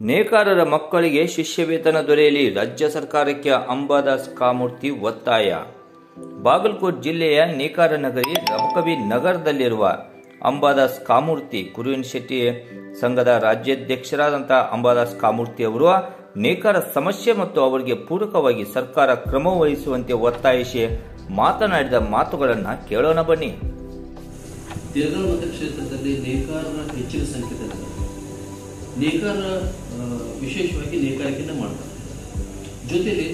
ನೇಕಾರರ ಮಕ್ಕಳಿಗೆ ಶಿಷ್ಯವೇತನ ದೊರೆಯಲಿ ರಾಜ್ಯ ಸರ್ಕಾರಕ್ಕೆ ಅಂಬಾದಾಸ್ ಕಾಮೂರ್ತಿ ಒತ್ತಾಯ ಬಾಗಲಕೋಟ್ ಜಿಲ್ಲೆಯ ನೇಕಾರ ನಗರಿ ರಬಕವಿ ನಗರದಲ್ಲಿರುವ ಅಂಬಾದಾಸ್ ಕಾಮೂರ್ತಿ ಕುರುವಿನ ಶೆಟ್ಟಿ ಸಂಘದ ರಾಜ್ಯಾಧ್ಯಕ್ಷರಾದಂಥ ಅಂಬಾದಾಸ್ ಕಾಮೂರ್ತಿ ಅವರು ನೇಕಾರ ಸಮಸ್ಯೆ ಮತ್ತು ಅವರಿಗೆ ಪೂರಕವಾಗಿ ಸರ್ಕಾರ ಕ್ರಮ ವಹಿಸುವಂತೆ ಒತ್ತಾಯಿಸಿ ಮಾತನಾಡಿದ ಮಾತುಗಳನ್ನು ಕೇಳೋಣ ಬನ್ನಿ ತಿರುಗಲ್ ಮತಕ್ಷೇತ್ರದಲ್ಲಿ ನೇಕಾರರ ಹೆಚ್ಚಿನ ಸಂಖ್ಯೆಯಲ್ಲಿ ನೇಕಾರ ಆ, ವಿಶೇಷವಾಗಿ ನೇಕಾರಿಕೆಯನ್ನು ಮಾಡ್ತಾರೆ ಜೊತೆಲಿ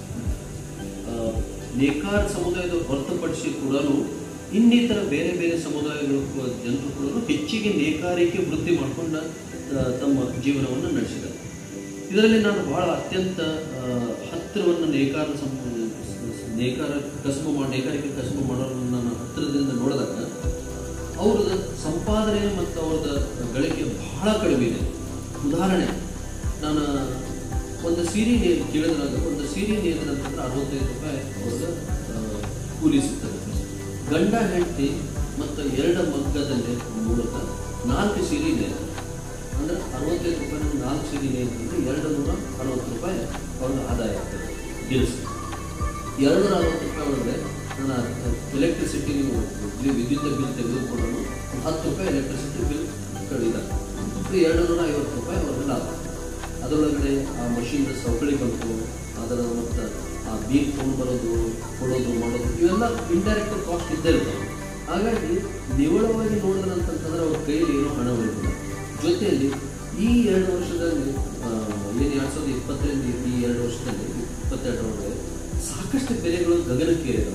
ಆ, ನೇಕಾರ ಸಮುದಾಯದ ಹೊರತುಪಡಿಸಿ ಕೂಡ ಇನ್ನಿತರ ಬೇರೆ ಬೇರೆ ಸಮುದಾಯಗಳು ಕೂಡ ಜನರು ಕೂಡ ಹೆಚ್ಚಿಗೆ ನೇಕಾರಿಕೆ ವೃತ್ತಿ ಮಾಡಿಕೊಂಡ ಆ, ತಮ್ಮ ಜೀವನವನ್ನು ನಡೆಸಿದ್ದಾರೆ ಇದರಲ್ಲಿ ನಾನು ಬಹಳ ಅತ್ಯಂತ ಆ, ಹತ್ತಿರವನ್ನು ನೇಕಾರ ಸಮ ನೇಕಾರ ಕಸಬು ಮಾಡಿ ನೇಕಾರಿಕೆ ಕಸಬು ಮಾಡೋರನ್ನು ನಾನು ಹತ್ತಿರದಿಂದ ನೋಡಿದಾಗ ಅವ್ರದ್ದು ಸಂಪಾದನೆ ಮತ್ತು ಅವ್ರದ್ದು ಗಳಿಕೆ ಬಹಳ ಕಡಿಮೆ ಇದೆ ಉದಾಹರಣೆ ನಾನು ಒಂದು ಸೀರೆ ನೇ ಕೇಳಿದಾಗ ಒಂದು ಸೀರೆ ನೇಯ್ದಂತಂದ್ರೆ ಅರವತ್ತೈದು ರೂಪಾಯಿ ಅವ್ರದ್ದು ಆ, ಕೂಲಿ ಸಿಗ್ತದೆ ಗಂಡ ಹೆಂಡತಿ ಮತ್ತು ಎರಡು ಮಗ್ಗದಲ್ಲಿ ಮೂಲಕ ನಾಲ್ಕು ಸೀರೆ ನೇಯ್ತಾರೆ ಅಂದ್ರೆ ಅರವತ್ತೈದು ರೂಪಾಯಿ ನಾಲ್ಕು ಸೀರೆ ನೇಯ್ತಂದ್ರೆ ಎರಡು ನೂರ ಅರವತ್ತು ರೂಪಾಯಿ ಅವ್ರದ್ದು ಆದಾಯ ಆಗ್ತದೆ ಗಿಲ್ಸ್ ಎರಡು ನೂರ ಅರವತ್ತು ರೂಪಾಯಿ ಒಳಗಡೆ ನನ್ನ ಎಲೆಕ್ಟ್ರಿಸಿಟಿ ನೀವು ಇಲ್ಲಿ ವಿದ್ಯುತ್ ಬಿಲ್ ತೆಗೆದುಕೊಳ್ಳಲು ಹತ್ತು ರೂಪಾಯಿ ಎಲೆಕ್ಟ್ರಿಸಿಟಿ ಬಿಲ್ ಕಡಿದಾರೆ ಎರಡು ನೂರ ಐವತ್ತು ರೂಪಾಯಿ ಅವ್ರಿಗೆ ಲಾಭ ಅದರೊಳಗಡೆ ಆ ಮಷೀನ್ ಸವಕಳಿ ಬಂತು ಅದರ ಮತ್ತು ಆ ಬೀಲ್ ತೊಗೊಂಡು ಬರೋದು ಕೊಡೋದು ಮಾಡೋದು ಇವೆಲ್ಲ ಇಂಡೈರೆಕ್ಟ್ ಕಾಸ್ಟ್ ಇದ್ದೇ ಇರ್ತವೆ ಹಾಗಾಗಿ ನಿವ್ವಳವಾಗಿ ನೋಡಿದ್ರಂತಂತಂದ್ರೆ ಅವ್ರ ಕೈಯಲ್ಲಿ ಏನೋ ಹಣ ಉಳಿದಿಲ್ಲ ಜೊತೆಯಲ್ಲಿ ಈ ಎರಡು ವರ್ಷದಲ್ಲಿ ಏನು ಎರಡು ಸಾವಿರದ ಇಪ್ಪತ್ತರಿಂದ ಈ ಎರಡು ವರ್ಷದಲ್ಲಿ ಇಪ್ಪತ್ತೆರಡರೊಳಗೆ ಸಾಕಷ್ಟು ಬೆಲೆಗಳು ಗಗನಕ್ಕೇರಿದವು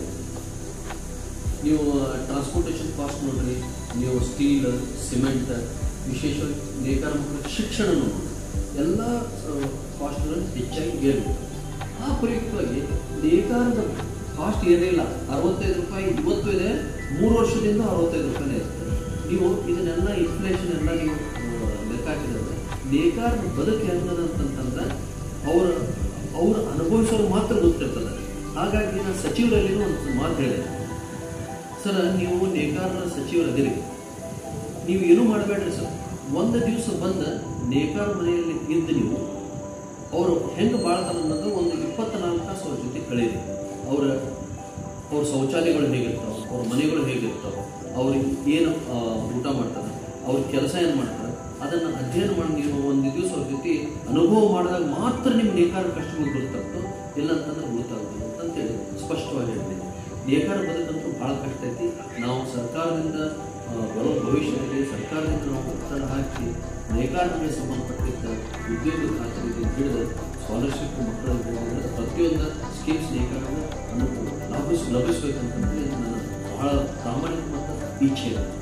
ನೀವು ಟ್ರಾನ್ಸ್ಪೋರ್ಟೇಷನ್ ಕಾಸ್ಟ್ ನೋಡ್ರಿ ನೀವು ಸ್ಟೀಲ್ ಸಿಮೆಂಟ್ ವಿಶೇಷವಾಗಿ ನೇಕಾರ ಮಕ್ಕಳ ಶಿಕ್ಷಣ ನೋಡಿ ಎಲ್ಲ ಕಾಸ್ಟ್ಗಳು ಹೆಚ್ಚಾಗಿ ಏರಿಬಿಟ್ಟು ಆ ಪರಿಯುಕ್ತವಾಗಿ ನೇಕಾರದ ಕಾಸ್ಟ್ ಏರಿಲ್ಲ ಅರವತ್ತೈದು ರೂಪಾಯಿ ಇವತ್ತು ಇದೆ ಮೂರು ವರ್ಷದಿಂದ ಅರವತ್ತೈದು ರೂಪಾಯಿನೇ ಇರ್ತದೆ ನೀವು ಇದನ್ನೆಲ್ಲ ಇನ್ಫ್ಲೇಷನ್ ಎಲ್ಲ ನೀವು ಆ, ಲೆಕ್ಕ ಹಾಕಿದ್ರೆ ನೇಕಾರದ ಬದುಕು ಹೆಂಗದ ಅಂತಂತಂದ್ರೆ ಅವ್ರ ಅವ್ರು ಅನುಭವಿಸೋರು ಮಾತ್ರ ಗೊತ್ತಿರ್ತದೆ ಹಾಗಾಗಿ ನಾನು ಸಚಿವರಲ್ಲಿ ಒಂದು ಮಾತು ಹೇಳಿದೆ ಸರ್ ನೀವು ನೇಕಾರರ ಸಚಿವರದಿರಿ ನೀವು ಏನೂ ಮಾಡಬೇಡ್ರಿ ಸರ್ ಒಂದು ದಿವಸ ಬಂದ ನೇಕಾರ ಮನೆಯಲ್ಲಿ ಇದ್ದು ನೀವು ಅವರು ಹೆಂಗೆ ಬಾಳ್ತಾರೆ ಅನ್ನೋದು ಒಂದು ಇಪ್ಪತ್ನಾಲ್ಕು ತಾಸು ಅವ್ರ ಜೊತೆ ಕಳೀರಿ ಅವರ ಅವ್ರ ಶೌಚಾಲಯಗಳು ಹೇಗಿರ್ತಾವೆ ಅವ್ರ ಮನೆಗಳು ಹೇಗಿರ್ತಾವೆ ಅವ್ರಿಗೆ ಏನು ಆ, ಊಟ ಮಾಡ್ತಾರೆ ಅವ್ರ ಕೆಲಸ ಏನು ಮಾಡ್ತಾರೆ ಅದನ್ನು ಅಧ್ಯಯನ ಮಾಡಿ ನೀವು ಒಂದು ದಿವಸ ಅವ್ರ ಜೊತೆ ಅನುಭವ ಮಾಡಿದಾಗ ಮಾತ್ರ ನಿಮ್ಮ ನೇಕಾರ ಕಷ್ಟಗಳು ಗೊತ್ತಾಗ್ತವೆ ಇಲ್ಲ ಅಂತಂದ್ರೆ ಗೊತ್ತಾಗೋದಿಲ್ಲ ಅಂತೇಳಿ ಸ್ಪಷ್ಟವಾಗಿ ಹೇಳ್ತೀನಿ ನೇಕಾರ ಬದುಕಂತೂ ಭಾಳ ಕಷ್ಟ ಐತಿ ನಾವು ಸರ್ಕಾರದಿಂದ ಆ, ಬರೋ ಭವಿಷ್ಯದಲ್ಲಿ ಸರ್ಕಾರದಿಂದ ನಾವು ಒತ್ತಡ ಹಾಕಿ ನೇಕಾರರಿಗೆ ಸಂಬಂಧಪಟ್ಟಿದ್ದ ಉದ್ಯೋಗ ಖಾತರಿಗೆ ಹಿಡಿದು ಸ್ಕಾಲರ್ಶಿಪ್ ಮಕ್ಕಳಿಗೆ ಹಿಡಿದು ಪ್ರತಿಯೊಂದು ಸ್ಕೀಮ್ಸ್ ನೇಕಾರರಿಗೆ ಅನುಕೂಲ ಲಭಿಸ್ ಲಭಿಸ್ಬೇಕಂತಂದ್ರೆ ನನ್ನ ಬಹಳ ಪ್ರಾಮಾಣಿಕ ಮತ್ತು ಇಚ್ಛೆ ಇದೆ